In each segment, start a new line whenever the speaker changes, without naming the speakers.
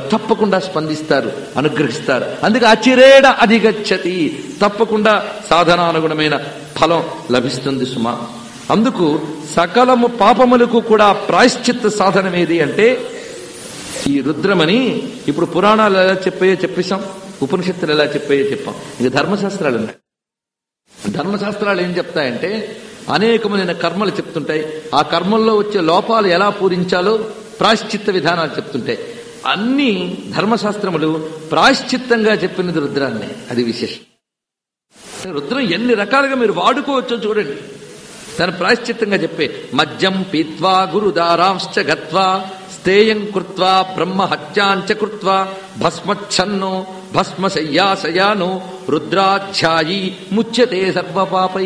తప్పకుండా స్పందిస్తారు అనుగ్రహిస్తారు అందుకే అచిరేడ అధిగచ్చతి తప్పకుండా సాధనానుగుణమైన ఫలం లభిస్తుంది సుమా అందుకు సకలము పాపములకు కూడా ప్రాయశ్చిత్త సాధనం ఏది అంటే ఈ రుద్రమని ఇప్పుడు పురాణాలు ఎలా చెప్పాయో చెప్పేశాం ఉపనిషత్తులు ఎలా చెప్పాయో చెప్పాం ఇక ధర్మశాస్త్రాలు ఉన్నాయి ధర్మశాస్త్రాలు ఏం చెప్తాయంటే అనేకమైన కర్మలు చెప్తుంటాయి ఆ కర్మల్లో వచ్చే లోపాలు ఎలా పూరించాలో ప్రాయశ్చిత్త విధానాలు చెప్తుంటాయి అన్ని ధర్మశాస్త్రములు ప్రాయశ్చిత్తంగా చెప్పినది రుద్రాన్ని అది విశేషం రుద్రం ఎన్ని రకాలుగా మీరు వాడుకోవచ్చో చూడండి దాని ప్రాయశ్చిత్తంగా చెప్పే మద్యం పీత్వా గురుదారాంశ్చ గత్వా స్థేయం కృత్వా బ్రహ్మ హత్యాంచ కృత్వా భస్మచ్ఛన్నో భస్మశయ్యాశయానో రుద్రాధ్యాయి ముచ్యతే సర్వపాపై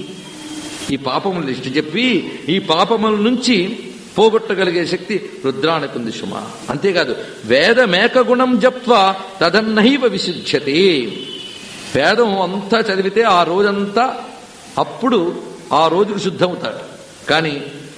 ఈ పాపములు లిస్టు చెప్పి ఈ పాపముల నుంచి పోగొట్టగలిగే శక్తి రుద్రానికి ఉంది సుమ అంతేకాదు వేద మేక గుణం జప్వా తదన్నైవ విశుద్ధ్యతే వేదం అంతా చదివితే ఆ రోజంతా అప్పుడు ఆ రోజుకు శుద్ధమవుతాడు కానీ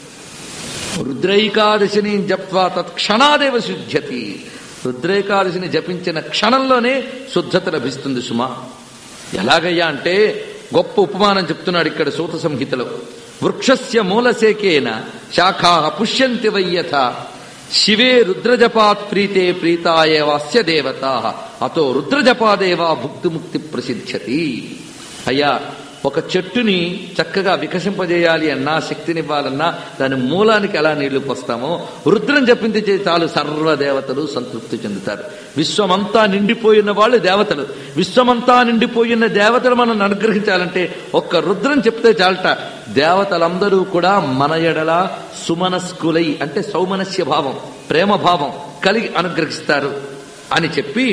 రుద్రైకాదశిని జప్వా తత్క్షణాదేవ శుద్ధ్యతి రుద్రైకాదశిని జపించిన క్షణంలోనే శుద్ధత లభిస్తుంది సుమా ఎలాగయ్యా అంటే గొప్ప ఉపమానం చెప్తున్నాడు ఇక్కడ సూత సంహితలో వృక్షస్య మూలసేకేన శాఖా పుష్యంతి వయ్యథ శివే రుద్రజపాత్ ప్రీతే ప్రీతాయేవాస్య దేవత అతో రుద్రజపాదేవా భుక్తిముక్తి ప్రసిద్ధ్యతి అయ్యా ఒక చెట్టుని చక్కగా వికసింపజేయాలి అన్నా శక్తినివ్వాలన్నా దాని మూలానికి ఎలా నీళ్లు పోస్తామో రుద్రం జపించి చే- చాలు సర్వ దేవతలు సంతృప్తి చెందుతారు విశ్వమంతా నిండిపోయిన వాళ్ళు దేవతలు విశ్వమంతా నిండిపోయిన దేవతలు మనం అనుగ్రహించాలంటే ఒక్క రుద్రం చెప్తే చాలట దేవతలందరూ కూడా మన ఎడల సుమనస్కులై అంటే సౌమనస్య భావం ప్రేమ భావం కలిగి అనుగ్రహిస్తారు అని చెప్పి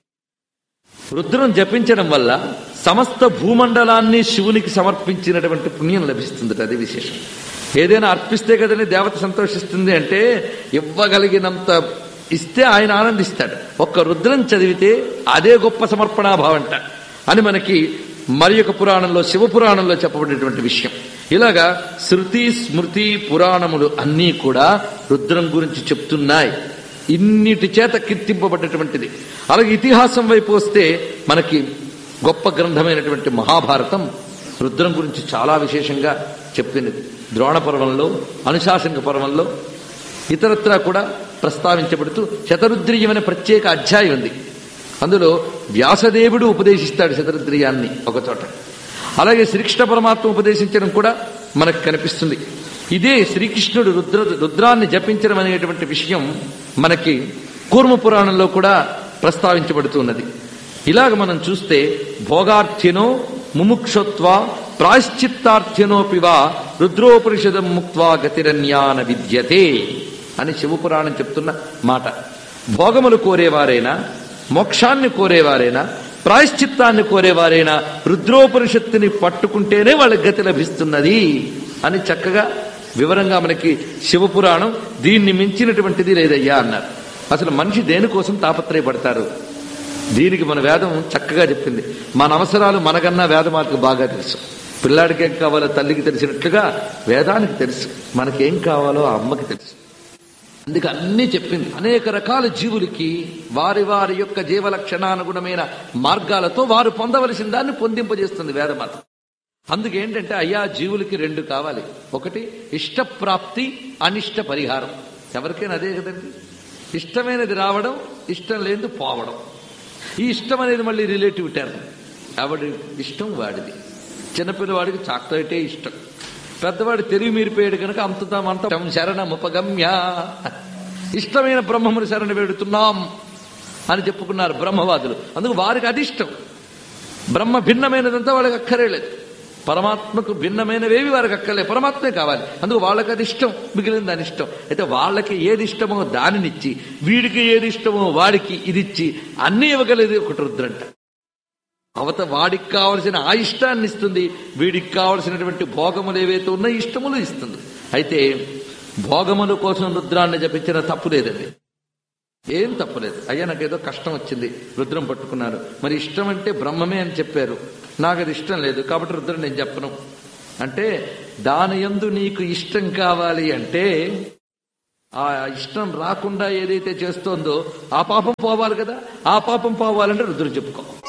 రుద్రం జపించడం వల్ల సమస్త భూమండలాన్ని శివునికి సమర్పించినటువంటి పుణ్యం లభిస్తుంది అది విశేషం ఏదైనా అర్పిస్తే కదని దేవత సంతోషిస్తుంది అంటే ఇవ్వగలిగినంత ఇస్తే ఆయన ఆనందిస్తాడు ఒక్క రుద్రం చదివితే అదే గొప్ప సమర్పణాభావంట అని మనకి మరి ఒక పురాణంలో శివ పురాణంలో చెప్పబడినటువంటి విషయం ఇలాగా శృతి స్మృతి పురాణములు అన్నీ కూడా రుద్రం గురించి చెప్తున్నాయి ఇన్నిటి చేత కీర్తింపబడ్డటువంటిది అలాగే ఇతిహాసం వైపు వస్తే మనకి గొప్ప గ్రంథమైనటువంటి మహాభారతం రుద్రం గురించి చాలా విశేషంగా చెప్పినది ద్రోణ పర్వంలో అనుశాసనిక పర్వంలో ఇతరత్రా కూడా ప్రస్తావించబడుతూ శతరుద్రీయం అనే ప్రత్యేక అధ్యాయం ఉంది అందులో వ్యాసదేవుడు ఉపదేశిస్తాడు శతరుద్రీయాన్ని ఒక చోట అలాగే శ్రీకృష్ణ పరమాత్మ ఉపదేశించడం కూడా మనకు కనిపిస్తుంది ఇదే శ్రీకృష్ణుడు రుద్ర రుద్రాన్ని జపించడం అనేటువంటి విషయం మనకి కూర్మ పురాణంలో కూడా ప్రస్తావించబడుతున్నది ఇలాగ మనం చూస్తే భోగార్థినో ముముక్షత్వ ప్రాశ్చిత్తార్థినోపివా రుద్రోపనిషదం ముక్వా గతిరన్యాన విద్యతే అని శివపురాణం చెప్తున్న మాట భోగములు కోరేవారైనా మోక్షాన్ని కోరేవారైనా ప్రాయశ్చిత్తాన్ని కోరేవారైనా రుద్రోపనిషత్తుని పట్టుకుంటేనే వాళ్ళకి గతి లభిస్తున్నది అని చక్కగా వివరంగా మనకి శివపురాణం దీన్ని మించినటువంటిది లేదయ్యా అన్నారు అసలు మనిషి దేనికోసం తాపత్రయపడతారు దీనికి మన వేదం చక్కగా చెప్పింది మన అవసరాలు మనకన్నా వేదమాతకు బాగా తెలుసు పిల్లాడికి ఏం కావాలో తల్లికి తెలిసినట్లుగా వేదానికి తెలుసు మనకేం కావాలో ఆ అమ్మకి తెలుసు అందుకే అన్నీ చెప్పింది అనేక రకాల జీవులకి వారి వారి యొక్క జీవలక్షణానుగుణమైన మార్గాలతో వారు పొందవలసిన దాన్ని పొందింపజేస్తుంది వేదమాత అందుకే ఏంటంటే అయ్యా జీవులకి రెండు కావాలి ఒకటి ఇష్టప్రాప్తి అనిష్ట పరిహారం ఎవరికైనా అదే కదండి ఇష్టమైనది రావడం ఇష్టం లేనిది పోవడం ఈ ఇష్టం అనేది మళ్ళీ రిలేటివ్ టర్మ్ ఎవడి ఇష్టం వాడిది చిన్నపిల్లవాడికి చాక్లెటే ఇష్టం పెద్దవాడు తెలివి మీరిపోయాడు కనుక అంతమంత శరణముపగమ్య ఇష్టమైన బ్రహ్మముని శరణ వేడుతున్నాం అని చెప్పుకున్నారు బ్రహ్మవాదులు అందుకు వారికి అది ఇష్టం బ్రహ్మ భిన్నమైనదంతా వాళ్ళకి అక్కరేలేదు పరమాత్మకు భిన్నమైనవేవి వారికి అక్కర్లే పరమాత్మే కావాలి అందుకు వాళ్ళకి అది ఇష్టం మిగిలిన దాని ఇష్టం అయితే వాళ్ళకి ఏది ఇష్టమో దానినిచ్చి వీడికి ఏది ఇష్టమో వాడికి ఇది ఇచ్చి అన్నీ ఇవ్వగలేదు ఒకటి రుద్రంట అవత వాడికి కావలసిన ఆ ఇష్టాన్ని ఇస్తుంది వీడికి కావలసినటువంటి భోగములు ఏవైతే ఉన్నాయో ఇష్టములు ఇస్తుంది అయితే భోగముల కోసం రుద్రాన్ని జపించిన తప్పు లేదండి ఏం తప్పలేదు అయ్యా నాకేదో కష్టం వచ్చింది రుద్రం పట్టుకున్నారు మరి ఇష్టం అంటే బ్రహ్మమే అని చెప్పారు నాకు అది ఇష్టం లేదు కాబట్టి రుద్రం నేను చెప్పను అంటే దాని యందు నీకు ఇష్టం కావాలి అంటే ఆ ఇష్టం రాకుండా ఏదైతే చేస్తోందో ఆ పాపం పోవాలి కదా ఆ పాపం పోవాలంటే రుద్రుడు చెప్పుకో